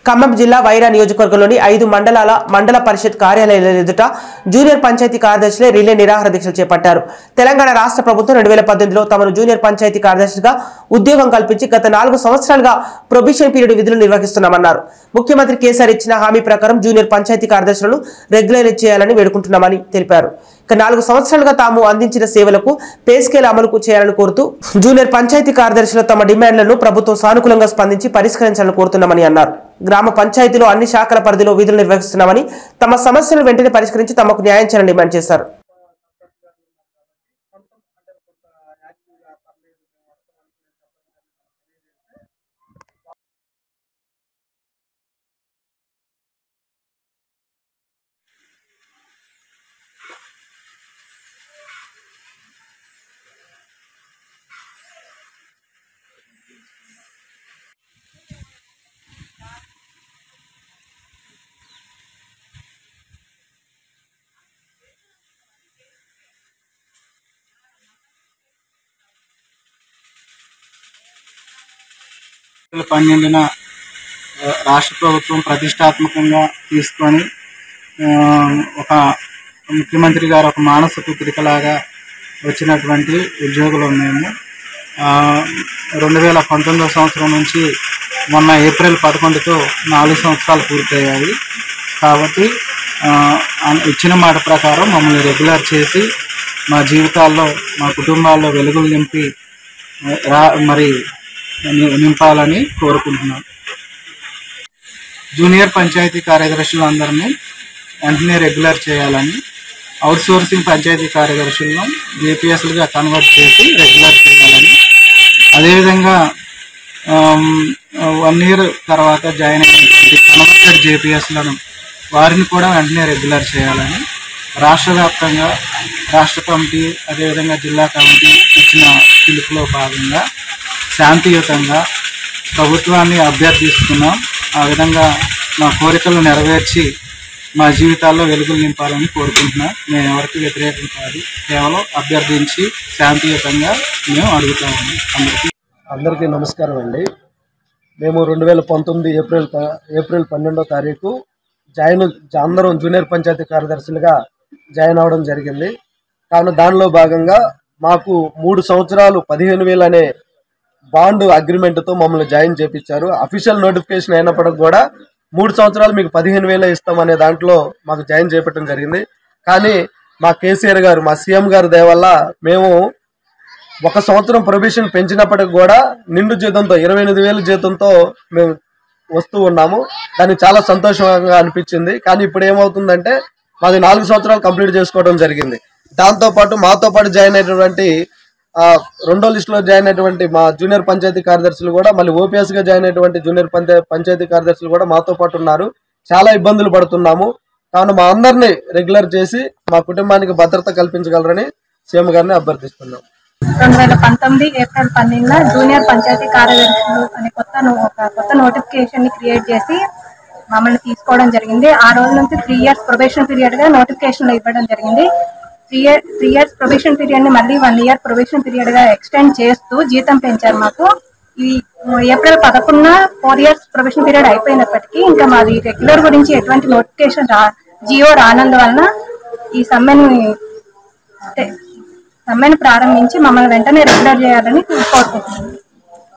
ఖమ్మం జిల్లా వైరా నియోజకవర్గంలోని ఐదు మండలాల మండల పరిషత్ కార్యాలయాల ఎదుట జూనియర్ పంచాయతీ కార్యదర్శులే రిలే నిరాహార దీక్షలు చేపట్టారు తెలంగాణ రాష్ట్ర ప్రభుత్వం రెండు వేల పద్దెనిమిదిలో తమను జూనియర్ పంచాయతీ కార్యదర్శిగా ఉద్యోగం కల్పించి గత నాలుగు సంవత్సరాలుగా ప్రొబిషన్ పీరియడ్ విధులు నిర్వహిస్తున్నామన్నారు ముఖ్యమంత్రి కేసీఆర్ ఇచ్చిన హామీ ప్రకారం జూనియర్ పంచాయతీ కార్యదర్శులను రెగ్యులరైజ్ చేయాలని వేడుకుంటున్నామని తెలిపారు ఇక నాలుగు సంవత్సరాలుగా తాము అందించిన సేవలకు పే స్కేల్ అమలుకు చేయాలని కోరుతూ జూనియర్ పంచాయతీ కార్యదర్శుల తమ డిమాండ్లను ప్రభుత్వం సానుకూలంగా స్పందించి పరిష్కరించాలని కోరుతున్నామని అన్నారు గ్రామ పంచాయతీలో అన్ని శాఖల పరిధిలో విధులు నిర్వహిస్తున్నామని తమ సమస్యలను వెంటనే పరిష్కరించి తమకు న్యాయం చేయాలని డిమాండ్ చేశారు ఏప్రిల్ పన్నెండున ఆ, రాష్ట్ర ప్రభుత్వం ప్రతిష్టాత్మకంగా తీసుకొని ఆ, ఒక ముఖ్యమంత్రి గారు ఒక మానస పుత్రికలాగా వచ్చినటువంటి ఉద్యోగులు మేము ఆ, రెండు వేల పంతొమ్మిదవ సంవత్సరం నుంచి మొన్న ఏప్రిల్ పదకొండుతో నాలుగు సంవత్సరాలు పూర్తయ్యాయి కాబట్టి ఆ, అన్- ఇచ్చిన మాట ప్రకారం మమ్మల్ని రెగ్యులర్ చేసి మా జీవితాల్లో మా కుటుంబాల్లో వెలుగులు నింపి ఆ, రా మరి ని- నింపాలని కోరుకుంటున్నాను జూనియర్ పంచాయతీ కార్యదర్శులందరినీ వెంటనే రెగ్యులర్ చేయాలని అవుట్ సోర్సింగ్ పంచాయతీ కార్యదర్శులను జేపీఎస్లుగా కన్వర్ట్ చేసి రెగ్యులర్ చేయాలని అదేవిధంగా వన్ ఇయర్ తర్వాత జాయిన్ అయినటువంటి కన్వర్టెడ్ జేపీఎస్లను వారిని కూడా వెంటనే రెగ్యులర్ చేయాలని రాష్ట్ర వ్యాప్తంగా రాష్ట్ర కమిటీ అదేవిధంగా జిల్లా కమిటీ ఇచ్చిన పిలుపులో భాగంగా శాంతియుతంగా ప్రభుత్వాన్ని అభ్యర్థిస్తున్నాం ఆ విధంగా మా కోరికలు నెరవేర్చి మా జీవితాల్లో వెలుగులు నింపాలని కోరుకుంటున్నా మేము ఎవరికి వ్యతిరేకం కాదు కేవలం అభ్యర్థించి శాంతియుతంగా మేము అడుగుతాము అందరికీ అందరికీ నమస్కారం అండి మేము రెండు వేల పంతొమ్మిది ఏప్రిల్ ప- ఏప్రిల్ పన్నెండో తారీఖు జాయిన్ అందరం జూనియర్ పంచాయతీ కార్యదర్శులుగా జాయిన్ అవ్వడం జరిగింది కావున దానిలో భాగంగా మాకు మూడు సంవత్సరాలు పదిహేను వేలు అనే బాండ్ అగ్రిమెంట్తో మమ్మల్ని జాయిన్ చేపించారు అఫీషియల్ నోటిఫికేషన్ అయినప్పటికి కూడా మూడు సంవత్సరాలు మీకు పదిహేను వేలే ఇస్తామనే దాంట్లో మాకు జాయిన్ చేపట్టడం జరిగింది కానీ మా కేసీఆర్ గారు మా సీఎం గారి దయ వల్ల మేము ఒక సంవత్సరం ప్రొబిషన్ పెంచినప్పటికి కూడా నిండు జీతంతో ఇరవై ఎనిమిది వేల జీతంతో మేము వస్తూ ఉన్నాము దానికి చాలా సంతోషంగా అనిపించింది కానీ ఇప్పుడు ఏమవుతుందంటే మాది నాలుగు సంవత్సరాలు కంప్లీట్ చేసుకోవడం జరిగింది దాంతో పాటు మాతో పాటు జాయిన్ అయినటువంటి ఆ, రెండో లిస్టులో జాయిన్ అయినటువంటి మా జూనియర్ పంచాయతీ కార్యదర్శులు కూడా మళ్ళీ ఓపీఎస్ గా జాయిన్ అయినటువంటి జూనియర్ పంచా పంచాయతీ కార్యదర్శులు కూడా మాతో పాటు ఉన్నారు చాలా ఇబ్బందులు పడుతున్నాము కావున మా అందరినీ రెగ్యులర్ చేసి మా కుటుంబానికి భద్రత కల్పించగలరని సీఎం గారిని అభ్యర్థిస్తున్నాం రెండు వేల పంతొమ్మిది ఏప్రిల్ పన్నెండున జూనియర్ పంచాయతీ కార్యదర్శులు అనే కొత్త నో- ఒక కొత్త నోటిఫికేషన్ ని క్రియేట్ చేసి మమ్మల్ని తీసుకోవడం జరిగింది ఆ రోజు నుంచి త్రీ ఇయర్స్ ప్రొబేషన్ పీరియడ్ గా నోటిఫికేషన్ ఇవ్వడం జరిగింది three year three years probation period ని మళ్ళీ వన్ ఇయర్ ప్రొబేషన్ పీరియడ్ గా ఎక్స్టెండ్ చేస్తూ జీతం పెంచారు మాకు ఈ ఏప్రిల్ పదకొండున ఫోర్ ఇయర్స్ ప్రొబేషన్ పీరియడ్ అయిపోయినప్పటికీ ఇంకా మాది రెగ్యులర్ గురించి ఎటువంటి నోటిఫికేషన్ రా జియో రానందువలన ఈ సమ్మెను సమ్మెను ప్రారంభించి మమ్మల్ని వెంటనే రెగ్యులర్ చేయాలని కోరుకుంటున్నాను